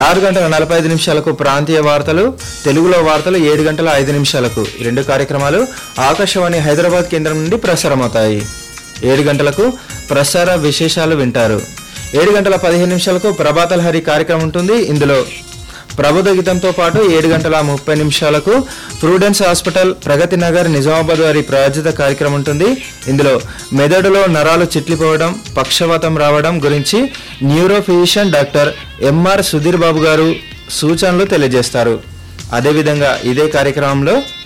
ఆరు గంటల నలభై ఐదు నిమిషాలకు ప్రాంతీయ వార్తలు తెలుగులో వార్తలు ఏడు గంటల ఐదు నిమిషాలకు ఈ రెండు కార్యక్రమాలు ఆకాశవాణి హైదరాబాద్ కేంద్రం నుండి ప్రసారమవుతాయి ఏడు గంటలకు ప్రసార విశేషాలు వింటారు ఏడు గంటల పదిహేను నిమిషాలకు ప్రభాతల్ హరి కార్యక్రమం ఉంటుంది ఇందులో ప్రబోధ గీతంతో పాటు ఏడు గంటల ముప్పై నిమిషాలకు ప్రూడెన్స్ హాస్పిటల్ ప్రగతి నగర్ నిజామాబాద్ వారి ప్రాయోజిత కార్యక్రమం ఉంటుంది ఇందులో మెదడులో నరాలు చిట్లిపోవడం పక్షవాతం రావడం గురించి neuro physician doctor MR Sudheer Babu garu సూచనలు తెలియజేస్తారు అదేవిధంగా ఇదే కార్యక్రమంలో